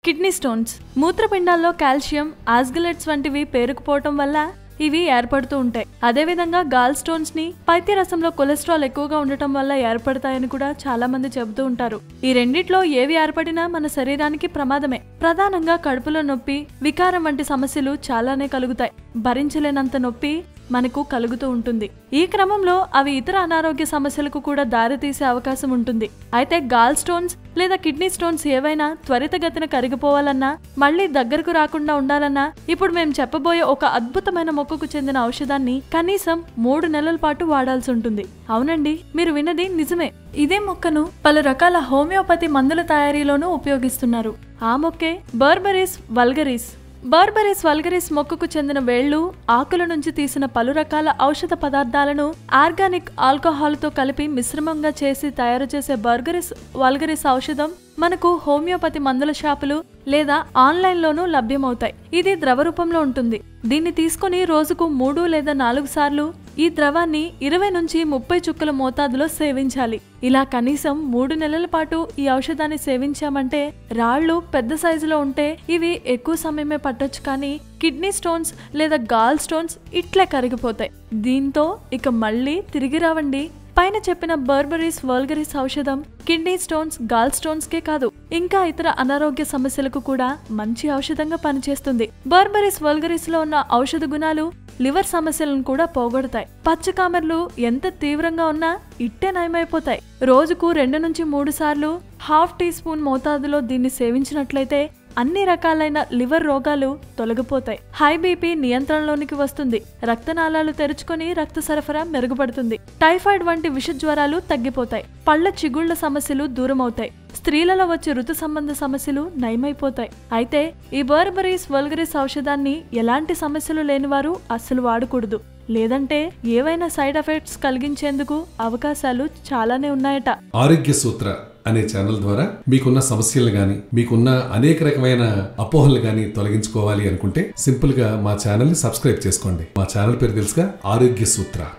kidney stones మూత్రపిండాల్లో calcium oxalates వంటివి పేరుకుపోవటం వల్ల ఇవి ఏర్పడుతూ ఉంటాయి అదేవిధంగా గాల్ స్టోన్స్ ని పైత్య రసంలో కొలెస్ట్రాల్ ఎక్కువగా ఉండటం వల్ల ఏర్పడతాయని కూడా చాలా మంది చెబుతూ ఉంటారు ఈ రెండిట్లో ఏవి ఏర్పడినా మన శరీరానికి ప్రమాదమే ప్రధానంగా కడుపులో నొప్పి వికారం వంటి సమస్యలు చాలానే కలుగుతాయి భరించలేనంత నొప్పి మనకు కలుగుతూ ఉంటుంది ఈ క్రమంలో అవి ఇతర అనారోగ్య సమస్యలకు కూడా దారితీసే అవకాశం ఉంటుంది అయితే గాల్ స్టోన్స్ లేదా కిడ్నీ స్టోన్స్ ఏవైనా త్వరితగతిన కరిగిపోవాలన్నా మళ్ళీ దగ్గరకు రాకుండా ఉండాలన్నా ఇప్పుడు మేము చెప్పబోయే ఒక అద్భుతమైన మొక్కకు చెందిన ఔషధాన్ని కనీసం మూడు నెలల పాటు వాడాల్సి ఉంటుంది అవునండి మీరు విన్నది నిజమే ఇదే మొక్కను పలు రకాల హోమియోపతి మందుల తయారీలోనూ ఉపయోగిస్తున్నారు ఆ మొక్కే బర్బరీస్ వల్గరీస్ బార్బరీస్ వల్గరీస్ మొక్కకు చెందిన వేళ్లు ఆకుల నుంచి తీసిన పలు రకాల ఔషధ పదార్థాలను ఆర్గానిక్ ఆల్కహాల్తో కలిపి మిశ్రమంగా చేసి తయారు చేసే బర్గరీస్ వల్గరీస్ ఔషధం మనకు హోమియోపతి మందుల షాపులు లేదా ఆన్లైన్లోనూ లభ్యమవుతాయి ఇది ద్రవ రూపంలో ఉంటుంది దీన్ని తీసుకొని రోజుకు మూడు లేదా నాలుగు సార్లు ఈ ద్రవాన్ని ఇరవై నుంచి ముప్పై చుక్కల మోతాదులో సేవించాలి ఇలా కనీసం మూడు నెలల పాటు ఈ ఔషధాన్ని సేవించామంటే రాళ్ళు పెద్ద సైజులో ఉంటే ఇవి ఎక్కువ సమయమే పట్టొచ్చు కానీ కిడ్నీ స్టోన్స్ లేదా గాల్ స్టోన్స్ ఇట్లే కరిగిపోతాయి దీంతో ఇక మళ్ళీ తిరిగి రావండి పైన చెప్పిన బర్బరీస్ వల్గరీస్ ఔషధం కిడ్నీ స్టోన్స్ గాల్ స్టోన్స్ కే కాదు ఇంకా ఇతర అనారోగ్య సమస్యలకు కూడా మంచి ఔషధంగా పనిచేస్తుంది బర్బరీస్ వల్గరీస్ లో ఉన్న ఔషధ గుణాలు లివర్ సమస్యలను కూడా పోగొడతాయి పచ్చకామెర్లు ఎంత తీవ్రంగా ఉన్నా ఇట్టే నయమైపోతాయి రోజుకు రెండు నుంచి మూడు సార్లు హాఫ్ టీ స్పూన్ మోతాదులో దీన్ని సేవించినట్లయితే అన్ని రకాలైన లివర్ రోగాలు తొలగిపోతాయి హై బీపీ నియంత్రణలోనికి వస్తుంది రక్తనాళాలు తెరుచుకొని రక్త సరఫరా మెరుగుపడుతుంది టైఫాయిడ్ వంటి విష జ్వరాలు తగ్గిపోతాయి పళ్ళ చిగుళ్ల సమస్యలు దూరమవుతాయి స్త్రీలలో వచ్చే ఋతు సంబంధ సమస్యలు నయమైపోతాయి అయితే ఈ బర్బరీస్ వల్గరీస్ ఔషధాన్ని ఎలాంటి సమస్యలు లేనివారు అస్సలు వాడకూడదు లేదంటే ఏవైనా సైడ్ ఎఫెక్ట్స్ కలిగించేందుకు అవకాశాలు చాలానే ఉన్నాయట ఆరోగ్య సూత్ర అనే ఛానల్ ద్వారా మీకున్న సమస్యలు గాని మీకున్న అనేక రకమైన అపోహలు గాని తొలగించుకోవాలి అనుకుంటే సింపుల్ గా మా ఛానల్ ని సబ్స్క్రైబ్ చేసుకోండి మా ఛానల్ పేరు తెలుసుగా ఆరోగ్య సూత్ర